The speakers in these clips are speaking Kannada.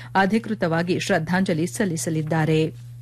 ಅಧಿಕೃತವಾಗಿ ಶ್ರದ್ದಾಂಜಲಿ ಸಲ್ಲಿಸಲಿದ್ದಾರೆ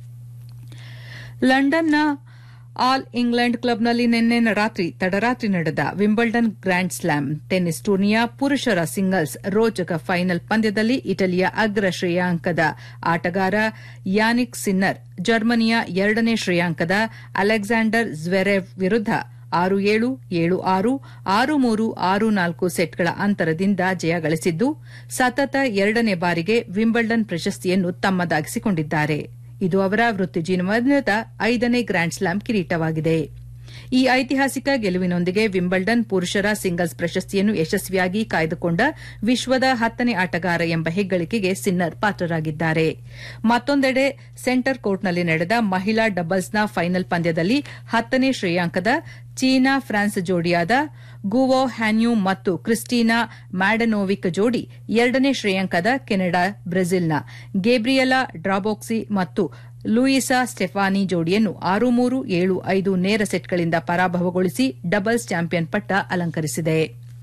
ಲಂಡನ್ನ ಆಲ್ ಇಂಗ್ಲೆಂಡ್ ಕ್ಲಬ್ನಲ್ಲಿ ನಿನ್ನೆ ರಾತ್ರಿ ತಡರಾತ್ರಿ ನಡೆದ ವಿಂಬಲ್ಡನ್ ಗ್ರ್ಯಾಂಡ್ ಸ್ಲಾಮ್ ಟೆನ್ನಿಸ್ ಟೂರ್ನಿಯ ಪುರುಷರ ಸಿಂಗಲ್ಸ್ ರೋಚಕ ಫೈನಲ್ ಪಂದ್ಯದಲ್ಲಿ ಇಟಲಿಯ ಅಗ್ರ ಶ್ರೇಯಾಂಕದ ಆಟಗಾರ ಯಾನಿಕ್ ಸಿನ್ನರ್ ಜರ್ಮನಿಯ ಎರಡನೇ ಶ್ರೇಯಾಂಕದ ಅಲೆಕ್ಸಾಂಡರ್ ಜ್ವೆರೆವ್ ವಿರುದ್ದ ಆರು ಏಳು ಏಳು ಆರು ಆರು ಮೂರು ಆರು ನಾಲ್ಕು ಸೆಟ್ಗಳ ಅಂತರದಿಂದ ಜಯ ಗಳಿಸಿದ್ದು ಸತತ ಎರಡನೇ ಬಾರಿಗೆ ವಿಂಬಲ್ಡನ್ ಪ್ರಶಸ್ತಿಯನ್ನು ತಮ್ಮದಾಗಿಸಿಕೊಂಡಿದ್ದಾರೆ ಇದು ಅವರ ವೃತ್ತಿ ಜೀವನದ ಐದನೇ ಗ್ರ್ಯಾಂಡ್ ಸ್ಲಾಮ್ ಕಿರೀಟವಾಗಿದೆ ಈ ಐತಿಹಾಸಿಕ ಗೆಲುವಿನೊಂದಿಗೆ ವಿಂಬಲ್ಡನ್ ಪುರುಷರ ಸಿಂಗಲ್ಸ್ ಪ್ರಶಸ್ತಿಯನ್ನು ಯಶಸ್ವಿಯಾಗಿ ಕಾಯ್ದುಕೊಂಡ ವಿಶ್ವದ ಹತ್ತನೇ ಆಟಗಾರ ಎಂಬ ಹೆಗ್ಗಳಿಕೆಗೆ ಸಿನ್ನರ್ ಪಾತ್ರರಾಗಿದ್ದಾರೆ ಮತ್ತೊಂದೆಡೆ ಸೆಂಟರ್ ಕೋರ್ಟ್ನಲ್ಲಿ ನಡೆದ ಮಹಿಳಾ ಡಬಲ್ಸ್ನ ಫೈನಲ್ ಪಂದ್ಯದಲ್ಲಿ ಹತ್ತನೇ ಶ್ರೇಯಾಂಕದ ಚೀನಾ ಫ್ರಾನ್ಸ್ ಜೋಡಿಯಾದ ಗುವೋ ಹ್ಯಾನ್ಯೂ ಮತ್ತು ಕ್ರಿಸ್ಟಿನಾ ಮ್ಯಾಡನೋವಿಕ್ ಜೋಡಿ ಎರಡನೇ ಶ್ರೇಯಾಂಕದ ಕೆನಡಾ ಬ್ರೆಜಿಲ್ನ ಗೇಬ್ರಿಯಲಾ ಡ್ರಾಬೋಕ್ಸಿ ಮತ್ತು ಲೂಯಿಸಾ ಸ್ಟೆಫಾನಿ ಜೋಡಿಯನ್ನು ಆರು ಮೂರು ಏಳು ಐದು ನೇರ ಸೆಟ್ಗಳಿಂದ ಪರಾಭವಗೊಳಿಸಿ ಡಬಲ್ಸ್ ಚಾಂಪಿಯನ್ ಪಟ್ಟ ಅಲಂಕರಿಸಿದೆ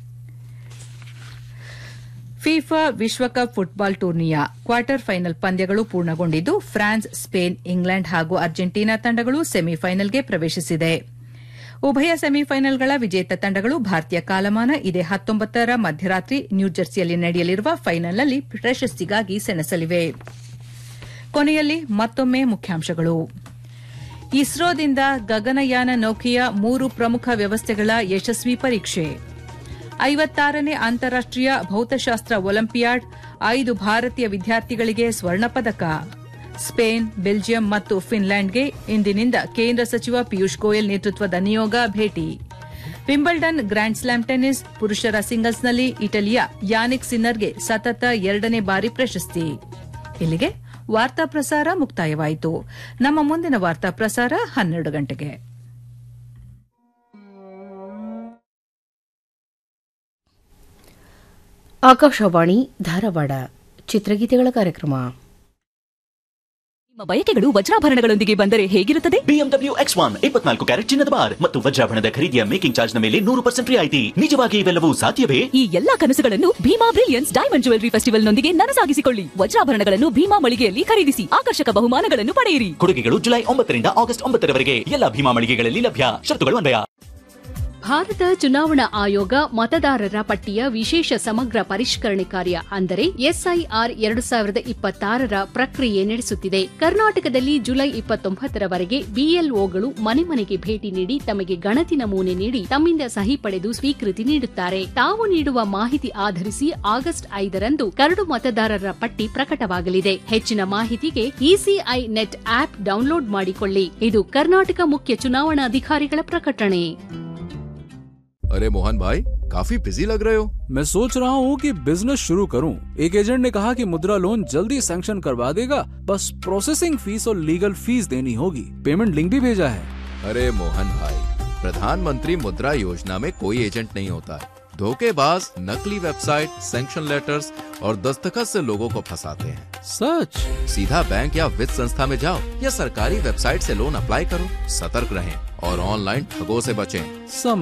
ಫಿಫಾ ವಿಶ್ವಕಪ್ ಫುಟ್ಬಾಲ್ ಟೂರ್ನಿಯ ಕ್ವಾರ್ಟರ್ ಫೈನಲ್ ಪಂದ್ಯಗಳು ಪೂರ್ಣಗೊಂಡಿದ್ದು ಫ್ರಾನ್ಸ್ ಸ್ಪೇನ್ ಇಂಗ್ಲೆಂಡ್ ಹಾಗೂ ಅರ್ಜೆಂಟೀನಾ ತಂಡಗಳು ಸೆಮಿಫೈನಲ್ಗೆ ಪ್ರವೇಶಿಸಿದೆ ಉಭಯ ಸೆಮಿಫೈನಲ್ಗಳ ವಿಜೇತ ತಂಡಗಳು ಭಾರತೀಯ ಕಾಲಮಾನ ಇದೇ ಹತ್ತೊಂಬತ್ತರ ಮಧ್ಯರಾತ್ರಿ ನ್ಯೂಜೆರ್ಸಿಯಲ್ಲಿ ನಡೆಯಲಿರುವ ಫೈನಲ್ನಲ್ಲಿ ಪ್ರಶಸ್ತಿಗಾಗಿ ಸೆಣಸಲಿವೆ ಕೊನೆಯಲ್ಲಿ ಮತ್ತೊಮ್ಮೆ ಮುಖ್ಯಾಂಶಗಳು ಇಸ್ರೋದಿಂದ ಗಗನಯಾನ ನೌಕೆಯ ಮೂರು ಪ್ರಮುಖ ವ್ಯವಸ್ಥೆಗಳ ಯಶಸ್ವಿ ಪರೀಕ್ಷೆ ಐವತ್ತಾರನೇ ಅಂತಾರಾಷ್ಟೀಯ ಭೌತಶಾಸ್ತ್ರ ಒಲಿಂಪಿಯಾಡ್ ಐದು ಭಾರತೀಯ ವಿದ್ಯಾರ್ಥಿಗಳಿಗೆ ಸ್ವರ್ಣ ಪದಕ ಸ್ಪೇನ್ ಬೆಲ್ಜಿಯಂ ಮತ್ತು ಫಿನ್ಲ್ಯಾಂಡ್ಗೆ ಇಂದಿನಿಂದ ಕೇಂದ್ರ ಸಚಿವ ಪಿಯೂಷ್ ಗೋಯಲ್ ನೇತೃತ್ವದ ನಿಯೋಗ ಭೇಟಿ ವಿಂಬಲ್ಡನ್ ಗ್ರ್ಯಾಂಡ್ ಸ್ಲಾಮ್ ಟೆನ್ನಿಸ್ ಪುರುಷರ ಸಿಂಗಲ್ಸ್ನಲ್ಲಿ ಇಟಲಿಯ ಯಾನಿಕ್ ಸಿನ್ನರ್ಗೆ ಸತತ ಎರಡನೇ ಬಾರಿ ಪ್ರಶಸ್ತಿ ಇಲ್ಲಿಗೆ ವಾರ್ತಾ ಪ್ರಸಾರ ಮುಕ್ತಾಯವಾಯಿತು ನಮ್ಮ ಮುಂದಿನ ವಾರ್ತಾ ಪ್ರಸಾರ ಹನ್ನೆರಡು ಗಂಟೆಗೆ ಆಕಾಶವಾಣಿ ಧಾರವಾಡ ಚಿತ್ರಗೀತೆಗಳ ಕಾರ್ಯಕ್ರಮ ನಿಮ್ಮ ಬಯಕೆಗಳು ವಜ್ರಾಭರಣಗಳೊಂದಿಗೆ ಬಂದರೆ ಹೇಗಿರುತ್ತದೆ ಬಿಎಂಡಬ್ಲ್ಯೂ ಎಕ್ಸ್ ಒನ್ ಇಪ್ಪತ್ನಾಲ್ಕು ಕ್ಯಾರೆಟ್ ಚಿನ್ನದ ಬಾರ್ ಮತ್ತು ವಜ್ರಾಭರಣದ ಖರೀದಿಯ ಮೇಕಿಂಗ್ ಚಾರ್ಜ್ ನ ಮೇಲೆ ನೂರು ಪರ್ಸೆಂಟ್ ರಿಯಾಯಿತಿ ನಿಜವಾಗಿ ಇವೆಲ್ಲವೂ ಸಾಧ್ಯವೇ ಈ ಎಲ್ಲಾ ಕನಸುಗಳನ್ನು ಭೀಮಾ ಬ್ರಿಲಿಯನ್ಸ್ ಡೈಮಂಡ್ ಜ್ಯುವೆಲರಿ ಫೆಸ್ಟಿವಲ್ನೊಂದಿಗೆ ನನಸಾಗಿಸಿಕೊಳ್ಳಿ ವಜ್ರಾಭರಣಗಳನ್ನು ಭೀಮಾ ಮಳಿಗೆಯಲ್ಲಿ ಖರೀದಿಸಿ ಆಕರ್ಷಕ ಬಹುಮಾನಗಳನ್ನು ಪಡೆಯಿರಿ ಕೊಡುಗೆಗಳು ಜುಲೈ ಒಂಬತ್ತರಿಂದ ಆಗಸ್ಟ್ ಒಂಬತ್ತರವರೆಗೆ ಎಲ್ಲ ಭೀಮಾ ಮಳಿಗೆಗಳಲ್ಲಿ ಲಭ್ಯ ಶರ್ತುಗಳು ಅನ್ವಯ ಭಾರತ ಚುನಾವಣಾ ಆಯೋಗ ಮತದಾರರ ಪಟ್ಟಿಯ ವಿಶೇಷ ಸಮಗ್ರ ಪರಿಷ್ಕರಣೆ ಕಾರ್ಯ ಅಂದರೆ ಎಸ್ಐಆರ್ ಎರಡು ಸಾವಿರದ ಇಪ್ಪತ್ತಾರರ ಪ್ರಕ್ರಿಯೆ ನಡೆಸುತ್ತಿದೆ ಕರ್ನಾಟಕದಲ್ಲಿ ಜುಲೈ ಇಪ್ಪತ್ತೊಂಬತ್ತರವರೆಗೆ ಬಿಎಲ್ಒಗಳು ಮನೆ ಮನೆಗೆ ಭೇಟಿ ನೀಡಿ ತಮಗೆ ಗಣತಿ ನಮೂನೆ ನೀಡಿ ತಮ್ಮಿಂದ ಸಹಿ ಪಡೆದು ಸ್ವೀಕೃತಿ ನೀಡುತ್ತಾರೆ ತಾವು ನೀಡುವ ಮಾಹಿತಿ ಆಧರಿಸಿ ಆಗಸ್ಟ್ ಐದರಂದು ಕರಡು ಮತದಾರರ ಪಟ್ಟಿ ಪ್ರಕಟವಾಗಲಿದೆ ಹೆಚ್ಚಿನ ಮಾಹಿತಿಗೆ ಇಸಿಐ ನೆಟ್ ಆಪ್ ಡೌನ್ಲೋಡ್ ಮಾಡಿಕೊಳ್ಳಿ ಇದು ಕರ್ನಾಟಕ ಮುಖ್ಯ ಚುನಾವಣಾಧಿಕಾರಿಗಳ ಪ್ರಕಟಣೆ अरे मोहन भाई काफी बिजी लग रहे हो मैं सोच रहा हूँ कि बिजनेस शुरू करूँ एक एजेंट ने कहा कि मुद्रा लोन जल्दी सैंक्शन करवा देगा बस प्रोसेसिंग फीस और लीगल फीस देनी होगी पेमेंट लिंक भी भेजा है अरे मोहन भाई प्रधानमंत्री मुद्रा योजना में कोई एजेंट नहीं होता है धोखेबाज नकली वेबसाइट सैंक्शन लेटर्स और दस्तखत से लोगों को फंसाते हैं सच सीधा बैंक या वित्त संस्था में जाओ या सरकारी वेबसाइट से लोन अप्लाई करो सतर्क रहें और ऑनलाइन ठगों से बचें समझ